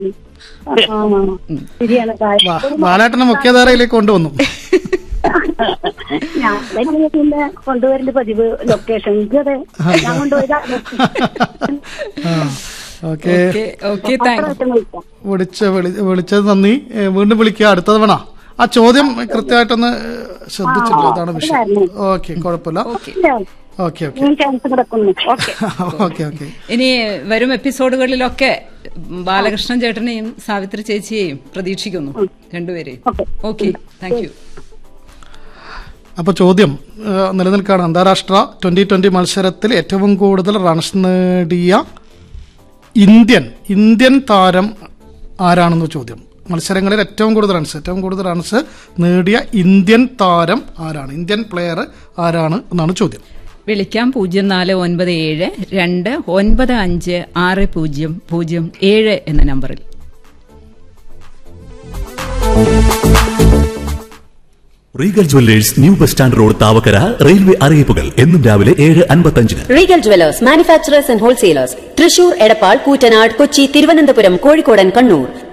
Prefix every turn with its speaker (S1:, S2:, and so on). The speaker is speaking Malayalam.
S1: ആ, ശരിയാണ്
S2: വാ- ബാലേട്ടനെ മുഖ്യധാരയിലേക്ക് കൊണ്ടുവന്നു
S1: ഞാൻ തന്നെ പിന്നെ കൊണ്ടുവരേണ്ട പതിവ് ലൊക്കേഷൻ അതെ ഞാൻ കൊണ്ടുപോയതാണ്
S2: ഓക്കെ
S3: ഓക്കെ ഓക്കെ താങ്ക്
S1: പ്രാവശ്യം വിളിക്കാം
S2: വിളിച്ച വിളി വിളിച്ചത് നന്ദി ഏ, വീണ്ടും വിളിക്കുക അടുത്തത് വേണ ആ ചോദ്യം കൃത്യമായിട്ടൊന്ന് ശ്രദ്ധിച്ചില്ല അതാണ് വിഷയം ഓക്കെ കുഴപ്പമില്ല
S1: ഇല്ല,
S2: ഓക്കെ ഓക്കെ
S1: ഞാൻ ചാൻസ് കിടക്കുന്നു ഓക്കെ
S2: ഓക്കെ ഓക്കെ
S3: ഇനി വരും എപ്പിസോഡുകളിലൊക്കെ ബാലകൃഷ്ണൻ ചേട്ടനെയും സാവിത്രി ചേച്ചിയെയും പ്രതീക്ഷിക്കുന്നു രണ്ടുപേരെയും
S1: ഓക്കെ.
S3: ഓക്കെ താങ്ക് യു
S2: അപ്പോൾ ചോദ്യം ഏ, നിലനിൽക്കുകയാണ് അന്താരാഷ്ട്ര ട്വന്റി ട്വന്റി മത്സരത്തിൽ ഏറ്റവും കൂടുതൽ റൺസ് നേടിയ ഇന്ത്യൻ ഇന്ത്യൻ താരം ആരാണെന്ന് ചോദ്യം മത്സരങ്ങളിൽ ഏറ്റവും കൂടുതൽ റൺസ് ഏറ്റവും കൂടുതൽ റൺസ് നേടിയ ഇന്ത്യൻ താരം ആരാണ് ഇന്ത്യൻ പ്ലെയർ ആരാണ് എന്നാണ് ചോദ്യം
S3: വിളിക്കാം പൂജ്യം നാല് ഒൻപത് ഏഴ് രണ്ട് ഒൻപത് അഞ്ച് ആറ് പൂജ്യം പൂജ്യം ഏഴ് എന്ന നമ്പറിൽ
S4: Regal jewellers new bus stand road Thavakkara railway അറിയിപ്പുകൾ എന്നും രാവിലെ ഏഴ് അൻപത്തഞ്ചിന്
S5: Regal jewellers manufacturers and wholesalers Thrissur Edappal Koottanad Kochi Thiruvananthapuram കോഴിക്കോടൻ കണ്ണൂർ